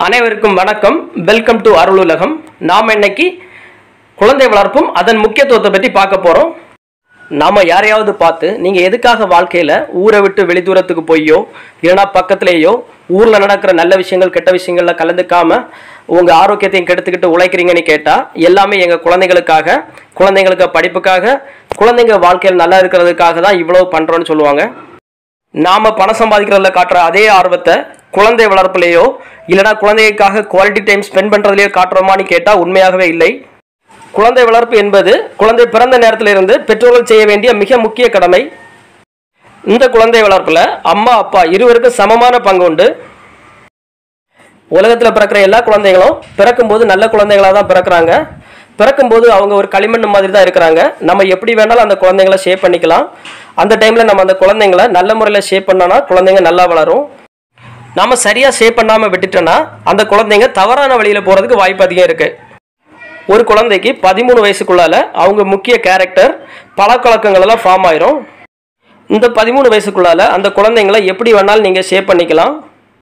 அனைவருக்கும் வணக்கம் welcome to அருளுலகம் நாம் இன்னைக்கு குழந்தை வளர்ப்பும் அதன் முக்கியத்துவத்தை பற்றி பார்க்க போகிறோம் நாம் யாரையாவது பார்த்து நீங்கள் எதுக்காக வாழ்க்கையில் ஊரை விட்டு வெளிதூரத்துக்கு போயோ இல்லைனா பக்கத்துலேயோ ஊரில் நடக்கிற நல்ல விஷயங்கள் கெட்ட விஷயங்களில் கலந்துக்காம உங்கள் ஆரோக்கியத்தையும் கெடுத்துக்கிட்டு உழைக்கிறீங்கன்னு கேட்டால் எல்லாமே எங்கள் குழந்தைங்களுக்காக குழந்தைங்களுக்கு படிப்புக்காக குழந்தைங்க வாழ்க்கையில் நல்லா இருக்கிறதுக்காக தான் இவ்வளோ பண்ணுறோன்னு சொல்லுவாங்க நாம பணம் சம்பாதிக்கிறதுல காட்டுற அதே ஆர்வத்தை குழந்தை வளர்ப்புலையோ இல்லைனா குழந்தைக்காக குவாலிட்டி டைம் ஸ்பெண்ட் பண்ணுறதுலையோ காட்டுறோமான்னு கேட்டால் உண்மையாகவே இல்லை குழந்தை வளர்ப்பு என்பது குழந்தை பிறந்த நேரத்திலிருந்து பெற்றோர்கள் செய்ய வேண்டிய மிக முக்கிய கடமை இந்த குழந்தை வளர்ப்பில் அம்மா அப்பா இருவருக்கும் சமமான பங்கு உண்டு உலகத்தில் பிறக்கிற எல்லா குழந்தைகளும் பிறக்கும்போது நல்ல குழந்தைகளாக தான் பிறக்கிறாங்க பிறக்கும்போது அவங்க ஒரு களிமண் மாதிரி தான் இருக்கிறாங்க நம்ம எப்படி வேணாலும் அந்த குழந்தைங்கள ஷேப் பண்ணிக்கலாம் அந்த டைமில் நம்ம அந்த குழந்தைங்கள நல்ல முறையில் ஷேப் பண்ணோன்னா குழந்தைங்க நல்லா வளரும் நம்ம சரியாக ஷேப் பண்ணாமல் விட்டுட்டோன்னா அந்த குழந்தைங்க தவறான வழியில் போகிறதுக்கு வாய்ப்பு அதிகம் இருக்குது ஒரு குழந்தைக்கு பதிமூணு வயசுக்குள்ளால அவங்க முக்கிய கேரக்டர் பழக்கவழக்கங்கள் எல்லாம் ஃபார்ம் ஆயிரும் இந்த பதிமூணு வயசுக்குள்ளால அந்த குழந்தைங்கள எப்படி வேணாலும் நீங்கள் ஷேப் பண்ணிக்கலாம்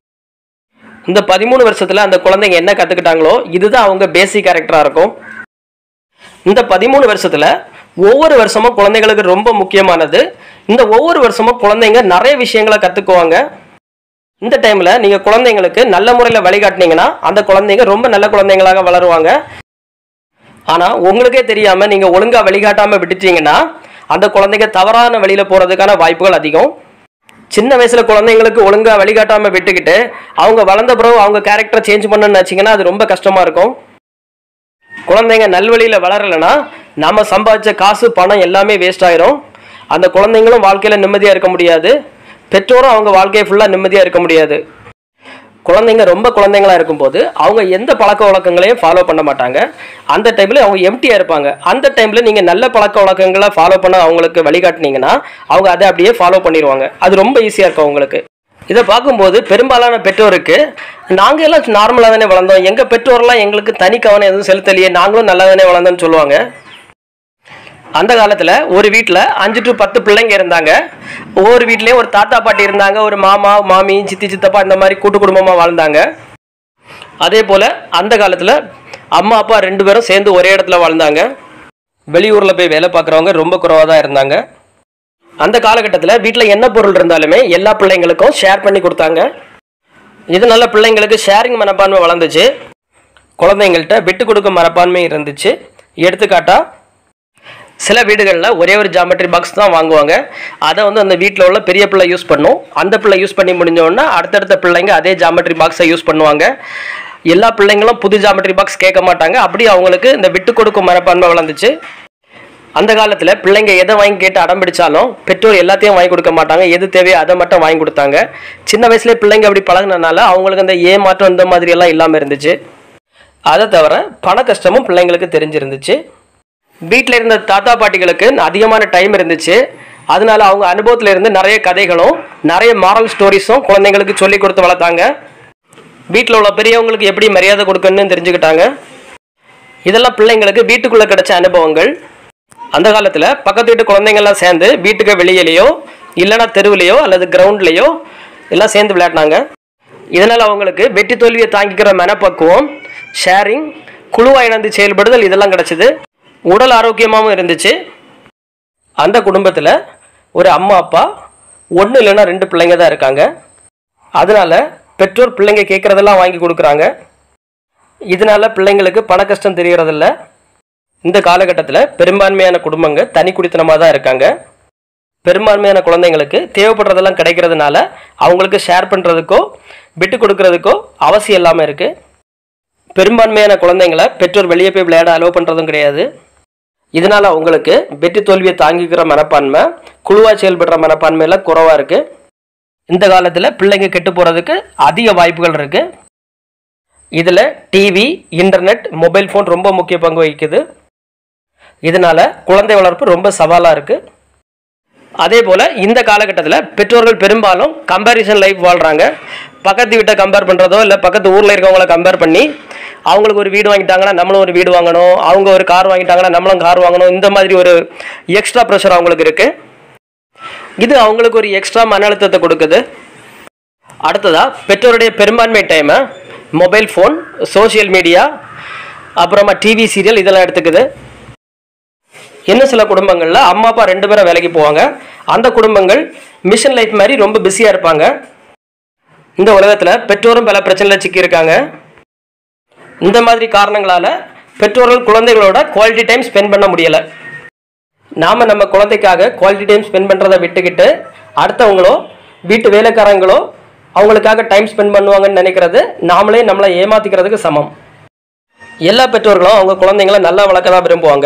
இந்த பதிமூணு வருஷத்துல அந்த குழந்தைங்க என்ன கத்துக்கிட்டாங்களோ இதுதான் அவங்க பேசிக் கேரக்டரா இருக்கும் இந்த பதிமூணு வருஷத்துல ஒவ்வொரு வருஷமும் குழந்தைங்களுக்கு ரொம்ப முக்கியமானது இந்த ஒவ்வொரு வருஷமும் குழந்தைங்க நிறைய விஷயங்களை கத்துக்குவாங்க இந்த டைம்ல நீங்க குழந்தைங்களுக்கு நல்ல முறையில் வழிகாட்டினீங்கன்னா அந்த குழந்தைங்க ரொம்ப நல்ல குழந்தைங்களாக வளருவாங்க ஆனா உங்களுக்கே தெரியாம நீங்க ஒழுங்கா வழிகாட்டாம விட்டுட்டீங்கன்னா அந்த குழந்தைங்க தவறான வழியில போறதுக்கான வாய்ப்புகள் அதிகம் சின்ன வயசுல குழந்தைங்களுக்கு ஒழுங்கா வழிகாட்டாம விட்டுக்கிட்டு அவங்க வளர்ந்த பிறகு அவங்க கேரக்டரை சேஞ்ச் பண்ணணும்னு நினச்சிங்கன்னா அது ரொம்ப கஷ்டமா இருக்கும் குழந்தைங்க நல்வழியில வளரலைன்னா நாம சம்பாதிச்ச காசு பணம் எல்லாமே வேஸ்ட் ஆயிரும் அந்த குழந்தைங்களும் வாழ்க்கையில நிம்மதியா இருக்க முடியாது பெற்றோரும் அவங்க வாழ்க்கையை ஃபுல்லா நிம்மதியா இருக்க முடியாது குழந்தைங்க ரொம்ப குழந்தைங்களா இருக்கும்போது அவங்க எந்த பழக்க வழக்கங்களையும் ஃபாலோ பண்ண மாட்டாங்க அந்த டைம்ல அவங்க எம்டியா இருப்பாங்க அந்த டைம்ல நீங்க நல்ல பழக்க வழக்கங்களை ஃபாலோ பண்ண அவங்களுக்கு வழிகாட்டினீங்கன்னா அவங்க அதை அப்படியே ஃபாலோ பண்ணிடுவாங்க அது ரொம்ப ஈஸியா இருக்கும் அவங்களுக்கு இதை பார்க்கும்போது பெரும்பாலான பெற்றோருக்கு நாங்கள் எல்லாம் நார்மலாக தானே வளர்ந்தோம் எங்கள் பெற்றோர்லாம் எங்களுக்கு தனி கவனம் எதுவும் செலுத்தலையே நாங்களும் நல்லா தானே வளர்ந்தோம்னு சொல்லுவாங்க அந்த காலத்தில் ஒரு வீட்டில் அஞ்சு டு பத்து பிள்ளைங்க இருந்தாங்க ஒவ்வொரு வீட்லேயும் ஒரு தாத்தா பாட்டி இருந்தாங்க ஒரு மாமா மாமி சித்தி சித்தப்பா இந்த மாதிரி கூட்டு குடும்பமாக வாழ்ந்தாங்க அதே போல் அந்த காலத்தில் அம்மா அப்பா ரெண்டு பேரும் சேர்ந்து ஒரே இடத்துல வாழ்ந்தாங்க வெளியூரில் போய் வேலை பார்க்குறவங்க ரொம்ப குறைவாக தான் இருந்தாங்க அந்த காலகட்டத்தில் வீட்டில் என்ன பொருள் இருந்தாலுமே எல்லா பிள்ளைங்களுக்கும் ஷேர் பண்ணி கொடுத்தாங்க இதனால பிள்ளைங்களுக்கு ஷேரிங் மனப்பான்மை வளர்ந்துச்சு குழந்தைங்கள்ட்ட விட்டு கொடுக்கும் மனப்பான்மை இருந்துச்சு எடுத்துக்காட்டா சில வீடுகளில் ஒரே ஒரு ஜாமெட்ரி பாக்ஸ் தான் வாங்குவாங்க அதை வந்து அந்த வீட்டில் உள்ள பெரிய பிள்ளை யூஸ் பண்ணும் அந்த பிள்ளை யூஸ் பண்ணி முடிஞ்ச உடனே அடுத்தடுத்த பிள்ளைங்க அதே ஜாமெட்ரி பாக்ஸை யூஸ் பண்ணுவாங்க எல்லா பிள்ளைங்களும் புது ஜாமெட்ரி பாக்ஸ் கேட்க மாட்டாங்க அப்படி அவங்களுக்கு இந்த விட்டு கொடுக்கும் மனப்பான்மை வளர்ந்துச்சு அந்த காலத்தில் பிள்ளைங்க எதை வாங்கி கேட்டு அடம் பிடிச்சாலும் பெற்றோர் எல்லாத்தையும் வாங்கி கொடுக்க மாட்டாங்க எது தேவையோ அதை மட்டும் வாங்கி கொடுத்தாங்க சின்ன வயசுலேயே பிள்ளைங்க அப்படி பழகுனதுனால அவங்களுக்கு அந்த ஏமாற்றம் இந்த மாதிரி எல்லாம் இல்லாமல் இருந்துச்சு அதை தவிர பண கஷ்டமும் பிள்ளைங்களுக்கு தெரிஞ்சிருந்துச்சு வீட்டில் இருந்த தாத்தா பாட்டிகளுக்கு அதிகமான டைம் இருந்துச்சு அதனால அவங்க அனுபவத்தில் இருந்து நிறைய கதைகளும் நிறைய மாரல் ஸ்டோரிஸும் குழந்தைங்களுக்கு சொல்லி கொடுத்து வளர்த்தாங்க வீட்டில் உள்ள பெரியவங்களுக்கு எப்படி மரியாதை கொடுக்கணும்னு தெரிஞ்சுக்கிட்டாங்க இதெல்லாம் பிள்ளைங்களுக்கு வீட்டுக்குள்ளே கிடைச்ச அனுபவங்கள் அந்த காலத்தில் பக்கத்து வீட்டு குழந்தைங்கள்லாம் சேர்ந்து வீட்டுக்கு வெளியிலையோ இல்லைனா தெருவுலையோ அல்லது கிரவுண்ட்லேயோ எல்லாம் சேர்ந்து விளையாடினாங்க இதனால் அவங்களுக்கு வெற்றி தோல்வியை தாங்கிக்கிற மனப்பக்குவம் ஷேரிங் குழுவாக இணைந்து செயல்படுதல் இதெல்லாம் கிடச்சிது உடல் ஆரோக்கியமாகவும் இருந்துச்சு அந்த குடும்பத்தில் ஒரு அம்மா அப்பா ஒன்று இல்லைன்னா ரெண்டு பிள்ளைங்க தான் இருக்காங்க அதனால பெற்றோர் பிள்ளைங்க கேட்குறதெல்லாம் வாங்கி கொடுக்குறாங்க இதனால பிள்ளைங்களுக்கு பண கஷ்டம் தெரியறதில்ல இந்த காலகட்டத்தில் பெரும்பான்மையான குடும்பங்க தனி குடித்தனமாக தான் இருக்காங்க பெரும்பான்மையான குழந்தைங்களுக்கு தேவைப்படுறதெல்லாம் கிடைக்கிறதுனால அவங்களுக்கு ஷேர் பண்ணுறதுக்கோ விட்டு கொடுக்கறதுக்கோ அவசியம் இல்லாமல் இருக்குது பெரும்பான்மையான குழந்தைங்கள பெற்றோர் வெளியே போய் விளையாட அலோவ் பண்ணுறதும் கிடையாது இதனால் அவங்களுக்கு வெற்றி தோல்வியை தாங்கிக்கிற மனப்பான்மை குழுவாக செயல்படுற மனப்பான்மையெல்லாம் குறைவாக இருக்குது இந்த காலத்தில் பிள்ளைங்க கெட்டு போகிறதுக்கு அதிக வாய்ப்புகள் இருக்குது இதில் டிவி இன்டர்நெட் மொபைல் ஃபோன் ரொம்ப முக்கிய பங்கு வகிக்குது இதனால் குழந்தை வளர்ப்பு ரொம்ப சவாலாக இருக்குது அதே போல் இந்த காலகட்டத்தில் பெற்றோர்கள் பெரும்பாலும் கம்பேரிசன் லைஃப் வாழ்கிறாங்க பக்கத்து வீட்டை கம்பேர் பண்ணுறதோ இல்லை பக்கத்து ஊரில் இருக்கவங்கள கம்பேர் பண்ணி அவங்களுக்கு ஒரு வீடு வாங்கிட்டாங்கன்னா நம்மளும் ஒரு வீடு வாங்கணும் அவங்க ஒரு கார் வாங்கிட்டாங்கன்னா நம்மளும் கார் வாங்கணும் இந்த மாதிரி ஒரு எக்ஸ்ட்ரா ப்ரெஷர் அவங்களுக்கு இருக்குது இது அவங்களுக்கு ஒரு எக்ஸ்ட்ரா மன அழுத்தத்தை கொடுக்குது அடுத்ததா பெற்றோருடைய பெரும்பான்மை டைமை மொபைல் ஃபோன் சோஷியல் மீடியா அப்புறமா டிவி சீரியல் இதெல்லாம் எடுத்துக்குது இன்னும் சில குடும்பங்களில் அம்மா அப்பா ரெண்டு பேரும் வேலைக்கு போவாங்க அந்த குடும்பங்கள் மிஷன் லைஃப் மாதிரி ரொம்ப பிஸியாக இருப்பாங்க இந்த உலகத்தில் பெற்றோரும் பல பிரச்சனையில் சிக்கியிருக்காங்க இந்த மாதிரி காரணங்களால் பெற்றோர்கள் குழந்தைகளோட குவாலிட்டி டைம் ஸ்பெண்ட் பண்ண முடியலை நாம் நம்ம குழந்தைக்காக குவாலிட்டி டைம் ஸ்பெண்ட் பண்ணுறதை விட்டுக்கிட்டு அடுத்தவங்களோ வீட்டு வேலைக்காரங்களோ அவங்களுக்காக டைம் ஸ்பெண்ட் பண்ணுவாங்கன்னு நினைக்கிறது நாமளே நம்மளை ஏமாத்திக்கிறதுக்கு சமம் எல்லா பெற்றோர்களும் அவங்க குழந்தைங்கள நல்லா வளர்க்க தான் விரும்புவாங்க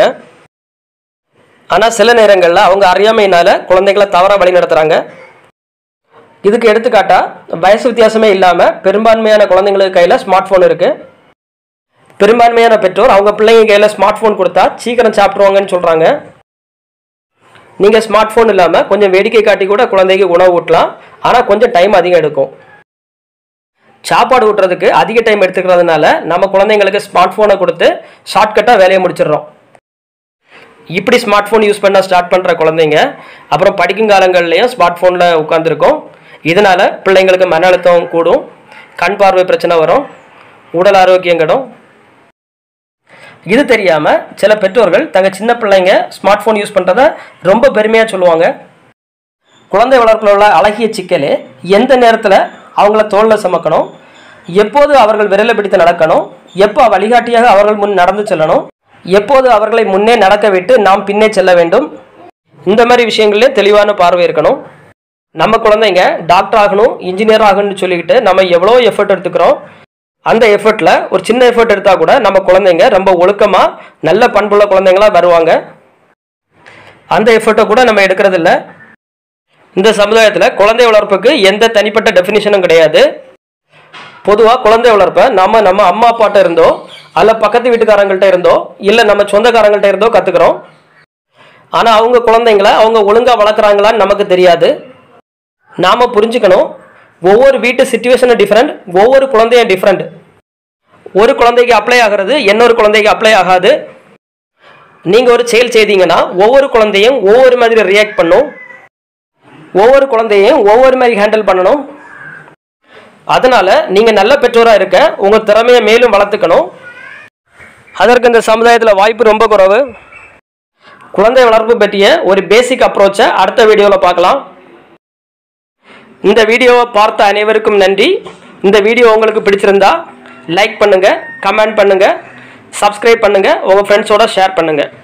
ஆனால் சில நேரங்களில் அவங்க அறியாமையினால குழந்தைகளை தவறாக வழி நடத்துகிறாங்க இதுக்கு எடுத்துக்காட்டா வயசு வித்தியாசமே இல்லாமல் பெரும்பான்மையான குழந்தைங்களுக்கு கையில் ஸ்மார்ட் ஃபோன் இருக்குது பெரும்பான்மையான பெற்றோர் அவங்க பிள்ளைங்க கையில் ஸ்மார்ட் ஃபோன் கொடுத்தா சீக்கிரம் சாப்பிட்ருவாங்கன்னு சொல்கிறாங்க நீங்கள் ஸ்மார்ட் ஃபோன் இல்லாமல் கொஞ்சம் வேடிக்கை காட்டி கூட குழந்தைக்கு உணவு ஊட்டலாம் ஆனால் கொஞ்சம் டைம் அதிகம் எடுக்கும் சாப்பாடு ஊட்டுறதுக்கு அதிக டைம் எடுத்துக்கிறதுனால நம்ம குழந்தைங்களுக்கு ஸ்மார்ட் ஃபோனை கொடுத்து ஷார்ட்கட்டாக வேலையை முடிச்சிடுறோம் இப்படி ஸ்மார்ட் ஃபோன் யூஸ் பண்ண ஸ்டார்ட் பண்ணுற குழந்தைங்க அப்புறம் படிக்கும் காலங்கள்லேயும் ஸ்மார்ட் ஃபோனில் உட்காந்துருக்கோம் இதனால் பிள்ளைங்களுக்கு மன அழுத்தம் கூடும் கண் பார்வை பிரச்சனை வரும் உடல் ஆரோக்கியம் கெடும் இது தெரியாமல் சில பெற்றோர்கள் தங்கள் சின்ன பிள்ளைங்க ஸ்மார்ட் ஃபோன் யூஸ் பண்ணுறத ரொம்ப பெருமையாக சொல்லுவாங்க குழந்தை வளர்ப்பில் உள்ள அழகிய சிக்கலே எந்த நேரத்தில் அவங்கள தோளில் சுமக்கணும் எப்போது அவர்கள் விரலை பிடித்து நடக்கணும் எப்போ வழிகாட்டியாக அவர்கள் முன் நடந்து செல்லணும் எப்போது அவர்களை முன்னே நடக்க விட்டு நாம் பின்னே செல்ல வேண்டும் இந்த மாதிரி விஷயங்களே தெளிவான பார்வை இருக்கணும் நம்ம குழந்தைங்க டாக்டர் ஆகணும் இன்ஜினியர் ஆகணும்னு சொல்லிக்கிட்டு நம்ம எவ்வளோ எஃபர்ட் எடுத்துக்கிறோம் அந்த எஃபர்ட்டில் ஒரு சின்ன எஃபர்ட் எடுத்தால் கூட நம்ம குழந்தைங்க ரொம்ப ஒழுக்கமாக நல்ல பண்புள்ள குழந்தைங்களா வருவாங்க அந்த எஃபர்ட்டை கூட நம்ம எடுக்கிறது இல்ல இந்த சமுதாயத்தில் குழந்தை வளர்ப்புக்கு எந்த தனிப்பட்ட டெஃபினிஷனும் கிடையாது பொதுவாக குழந்தை வளர்ப்பை நம்ம நம்ம அம்மா அப்பாட்ட இருந்தோ அல்ல பக்கத்து வீட்டுக்காரங்கள்ட்ட இருந்தோ இல்லை நம்ம சொந்தக்காரங்கள்ட்ட இருந்தோ கற்றுக்குறோம் ஆனால் அவங்க குழந்தைங்கள அவங்க ஒழுங்காக வளர்க்குறாங்களான்னு நமக்கு தெரியாது நாம் புரிஞ்சுக்கணும் ஒவ்வொரு வீட்டு சுச்சுவேஷனும் டிஃப்ரெண்ட் ஒவ்வொரு குழந்தையும் டிஃப்ரெண்ட் ஒரு குழந்தைக்கு அப்ளை ஆகிறது இன்னொரு குழந்தைக்கு அப்ளை ஆகாது நீங்கள் ஒரு செயல் செய்தீங்கன்னா ஒவ்வொரு குழந்தையும் ஒவ்வொரு மாதிரி ரியாக்ட் பண்ணும் ஒவ்வொரு குழந்தையும் ஒவ்வொரு மாதிரி ஹேண்டில் பண்ணணும் அதனால நீங்கள் நல்ல பெற்றோராக இருக்க உங்கள் திறமையை மேலும் வளர்த்துக்கணும் அதற்கு இந்த சமுதாயத்தில் வாய்ப்பு ரொம்ப குறைவு குழந்தை வளர்ப்பு பற்றிய ஒரு பேசிக் அப்ரோச்சை அடுத்த வீடியோவில் பார்க்கலாம் இந்த வீடியோவை பார்த்த அனைவருக்கும் நன்றி இந்த வீடியோ உங்களுக்கு பிடிச்சிருந்தா லைக் பண்ணுங்கள் கமெண்ட் பண்ணுங்கள் சப்ஸ்கிரைப் பண்ணுங்கள் உங்கள் ஃப்ரெண்ட்ஸோட ஷேர் பண்ணுங்கள்